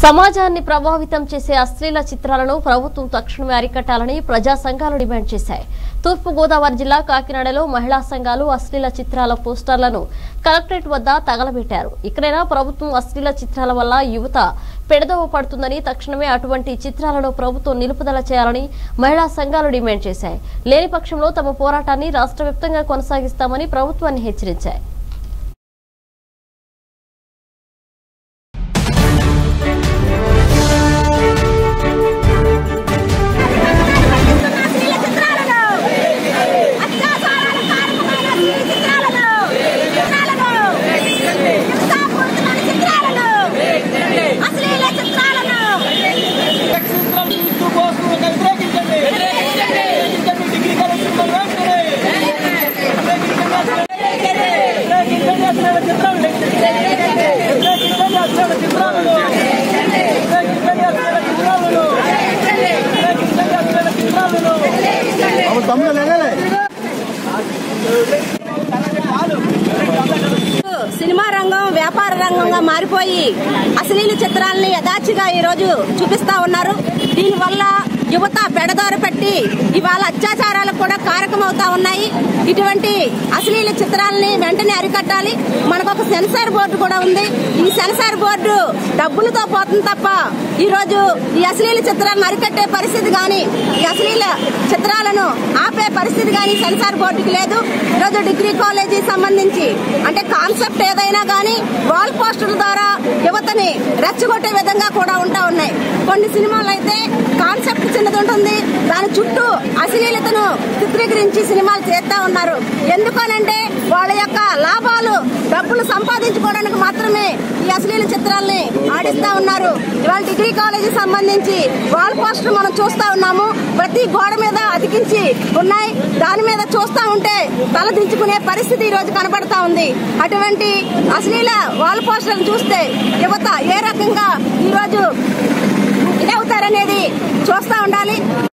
సమాజాన్ని ప్రభావితం చేసే అశ్లీల చిత్రాలను ప్రభుత్వం తక్షణమే అరికట్టాలని ప్రజా సంఘాలు డిమాండ్ చేశాయి తూర్పు గోదావరి జిల్లా కాకినాడలో మహిళా సంఘాలు అశ్లీల చిత్రాల పోస్టర్లను కలెక్టరేట్ వద్ద తగలబెట్టారు ఇక్కడైనా ప్రభుత్వం అశ్లీల చిత్రాల వల్ల యువత పెడదవ పడుతుందని తక్షణమే అటువంటి చిత్రాలను ప్రభుత్వం నిలుపుదల చేయాలని మహిళా సంఘాలు డిమాండ్ చేశాయి లేని పక్షంలో తమ పోరాటాన్ని రాష్ట్ర వ్యాప్తంగా కొనసాగిస్తామని ప్రభుత్వాన్ని హెచ్చరించాయి అశ్లీల చిత్రాలను అత్యాచారాలకు కారణమైన అశ్లీల చిత్రాలను చిత్రాలను హింసాపూరితమైన చిత్రాలను అశ్లీల చిత్రాలను చిత్రం చూస్తూ పోస్తూ వ్యతిరేకించండి వ్యతిరేకించండి డిగ్రీ కళాశాల వెంటనే వ్యతిరేకించండి అశ్లీల చిత్రాలు వ్యతిరేకించండి అశ్లీల చిత్రాలను వ్యతిరేకించండి అశ్లీల చిత్రాలను వ్యతిరేకించండి అశ్లీల చిత్రాలను సినిమా రంగం వ్యాపార రంగంగా మారిపోయి అశ్లీల చిత్రాలని యథాచిగా ఈ రోజు చూపిస్తా ఉన్నారు దీనివల్ల యువత పెడదారు పెట్టి ఇవాళ అత్యాచారాలకు కూడా కారకమవుతా ఉన్నాయి ఇటువంటి అశ్లీల చిత్రాలని వెంటనే అరికట్టాలి మనకు ఒక సెన్సార్ బోర్డు కూడా ఉంది ఈ సెన్సార్ బోర్డు డబ్బులతో పోతుంది తప్ప ఈ రోజు ఈ అశ్లీల చిత్రాలను అరికట్టే పరిస్థితి గాని ఈ అశ్లీల చిత్రాలను ఆపే పరిస్థితి గాని సెన్సార్ బోర్డుకి లేదు ఈరోజు డిగ్రీ కాలేజీ సంబంధించి అంటే కాన్సెప్ట్ ఏదైనా గానీ వాల్ పోస్టర్ల ద్వారా యువతని రెచ్చగొట్టే విధంగా కూడా ఉంటా ఉన్నాయి కొన్ని సినిమాలు అయితే కాన్సెప్ట్ చిన్నది ఉంటుంది దాని చుట్టూ అశ్లీలతను చిత్రీకరించి సినిమాలు చేస్తా ఉన్నారు ఎందుకనంటే వాళ్ళ యొక్క లాభాలు డబ్బులు సంపాదించుకోవడానికి మాత్రమే ఈ అశ్లీల చిత్రాల్ని ఆడిస్తా ఉన్నారు ఇవాళ డిగ్రీ కాలేజీ సంబంధించి వాల్ పోస్టర్ మనం చూస్తా ఉన్నాము ప్రతి గోడ మీద అతికించి ఉన్నాయి దాని మీద చూస్తా ఉంటే తల దించుకునే పరిస్థితి ఈ రోజు కనబడతా ఉంది అటువంటి అశ్లీల వాల్ పోస్టర్లు చూస్తే యువత ఏ రకంగా ఈ రోజు ఇదవుతారనేది చూస్తా ఉండాలి